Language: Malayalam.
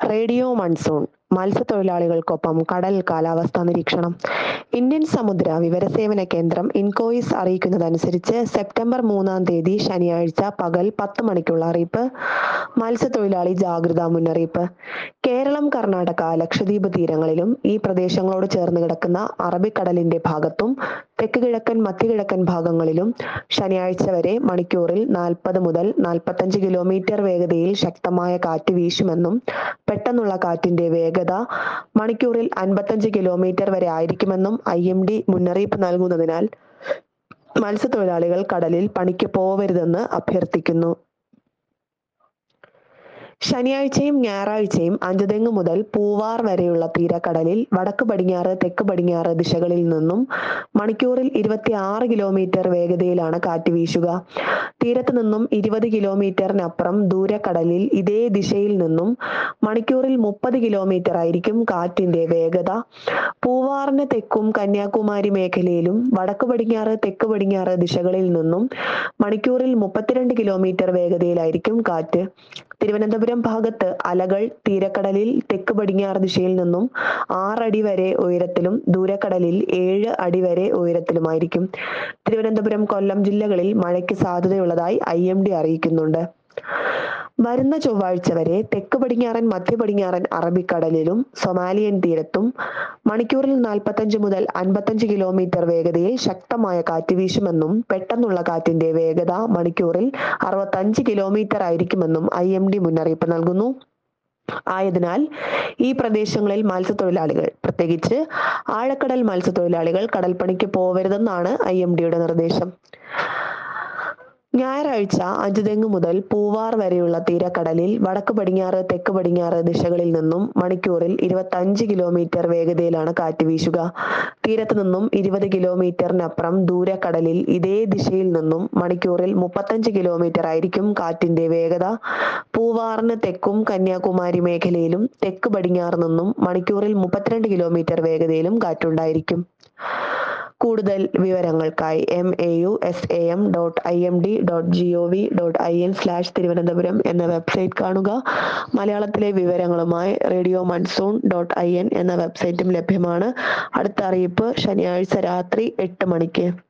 റേഡിയോ മൺസൂൺ മത്സ്യത്തൊഴിലാളികൾക്കൊപ്പം കടൽ കാലാവസ്ഥാ നിരീക്ഷണം ഇന്ത്യൻ സമുദ്ര വിവരസേവന കേന്ദ്രം ഇൻകോയിസ് അറിയിക്കുന്നതനുസരിച്ച് സെപ്റ്റംബർ മൂന്നാം തീയതി ശനിയാഴ്ച പകൽ പത്ത് മണിക്കുള്ള അറിയിപ്പ് മത്സ്യത്തൊഴിലാളി ജാഗ്രതാ മുന്നറിയിപ്പ് കേരളം കർണാടക ലക്ഷദ്വീപ് തീരങ്ങളിലും ഈ പ്രദേശങ്ങളോട് ചേർന്ന് കിടക്കുന്ന അറബിക്കടലിന്റെ ഭാഗത്തും തെക്ക് കിഴക്കൻ മധ്യകിഴക്കൻ ഭാഗങ്ങളിലും ശനിയാഴ്ച വരെ മണിക്കൂറിൽ നാൽപ്പത് മുതൽ നാൽപ്പത്തഞ്ച് കിലോമീറ്റർ വേഗതയിൽ ശക്തമായ കാറ്റ് വീശുമെന്നും പെട്ടെന്നുള്ള കാറ്റിന്റെ വേഗത മണിക്കൂറിൽ അൻപത്തഞ്ച് കിലോമീറ്റർ വരെ ആയിരിക്കുമെന്നും ഐ എം ഡി മുന്നറിയിപ്പ് നൽകുന്നതിനാൽ മത്സ്യത്തൊഴിലാളികൾ കടലിൽ പണിക്ക് പോവരുതെന്ന് അഭ്യർത്ഥിക്കുന്നു ശനിയാഴ്ചയും ഞായറാഴ്ചയും അഞ്ചുതെങ്ങ് മുതൽ പൂവാർ വരെയുള്ള തീരക്കടലിൽ വടക്ക് പടിഞ്ഞാറ് തെക്ക് പടിഞ്ഞാറ് ദിശകളിൽ നിന്നും മണിക്കൂറിൽ ഇരുപത്തി ആറ് കിലോമീറ്റർ വേഗതയിലാണ് കാറ്റ് വീശുക തീരത്ത് നിന്നും ഇരുപത് കിലോമീറ്ററിനപ്പുറം ദൂരക്കടലിൽ ഇതേ ദിശയിൽ നിന്നും മണിക്കൂറിൽ മുപ്പത് കിലോമീറ്റർ ആയിരിക്കും കാറ്റിന്റെ വേഗത പൂവാറിന് തെക്കും കന്യാകുമാരി മേഖലയിലും വടക്ക് പടിഞ്ഞാറ് തെക്ക് പടിഞ്ഞാറ് ദിശകളിൽ നിന്നും മണിക്കൂറിൽ മുപ്പത്തിരണ്ട് കിലോമീറ്റർ വേഗതയിലായിരിക്കും കാറ്റ് തിരുവനന്തപുരം ഭാഗത്ത് അലകൾ തീരക്കടലിൽ തെക്ക് പടിഞ്ഞാറ് ദിശയിൽ നിന്നും ആറടി വരെ ഉയരത്തിലും ദൂരക്കടലിൽ ഏഴ് അടി വരെ ഉയരത്തിലുമായിരിക്കും തിരുവനന്തപുരം കൊല്ലം ജില്ലകളിൽ മഴയ്ക്ക് സാധ്യതയുള്ളതായി ഐ എം ഡി അറിയിക്കുന്നുണ്ട് വരുന്ന ചൊവ്വാഴ്ച വരെ തെക്ക് പടിഞ്ഞാറൻ മധ്യ പടിഞ്ഞാറൻ അറബിക്കടലിലും സൊമാലിയൻ തീരത്തും മണിക്കൂറിൽ നാൽപ്പത്തഞ്ച് മുതൽ അൻപത്തഞ്ച് കിലോമീറ്റർ വേഗതയിൽ ശക്തമായ കാറ്റ് വീശുമെന്നും പെട്ടെന്നുള്ള കാറ്റിന്റെ വേഗത മണിക്കൂറിൽ അറുപത്തഞ്ച് കിലോമീറ്റർ ആയിരിക്കുമെന്നും ഐ എം ഡി മുന്നറിയിപ്പ് നൽകുന്നു ആയതിനാൽ ഈ പ്രദേശങ്ങളിൽ മത്സ്യത്തൊഴിലാളികൾ പ്രത്യേകിച്ച് ആഴക്കടൽ മത്സ്യത്തൊഴിലാളികൾ കടൽപ്പണിക്ക് പോവരുതെന്നാണ് ഐ എം ഡിയുടെ നിർദ്ദേശം ഞായറാഴ്ച അഞ്ചുതെങ്ങ് മുതൽ പൂവാർ വരെയുള്ള തീരക്കടലിൽ വടക്ക് പടിഞ്ഞാറ് തെക്ക് പടിഞ്ഞാറ് ദിശകളിൽ നിന്നും മണിക്കൂറിൽ ഇരുപത്തഞ്ച് കിലോമീറ്റർ വേഗതയിലാണ് കാറ്റ് വീശുക തീരത്ത് നിന്നും ഇരുപത് കിലോമീറ്ററിനപ്പുറം ദൂരക്കടലിൽ ഇതേ ദിശയിൽ നിന്നും മണിക്കൂറിൽ മുപ്പത്തഞ്ച് കിലോമീറ്റർ ആയിരിക്കും കാറ്റിന്റെ വേഗത പൂവാറിന് തെക്കും കന്യാകുമാരി മേഖലയിലും തെക്ക് പടിഞ്ഞാറ് നിന്നും മണിക്കൂറിൽ മുപ്പത്തിരണ്ട് കിലോമീറ്റർ വേഗതയിലും കാറ്റുണ്ടായിരിക്കും കൂടുതൽ വിവരങ്ങൾക്കായി M A U S A M dot I M D dot G O V dot I N slash Thiruvananthapuram എന്ന വെബ്സൈറ്റ് കാണുക മലയാളത്തിലെ വിവരങ്ങളുമായി radio monsoon dot I N എന്ന വെബ്സൈറ്റും ലഭ്യമാണ് അടുത്ത അറിയിപ്പ് ശനിയാഴ്ച രാത്രി എട്ട് മണിക്ക്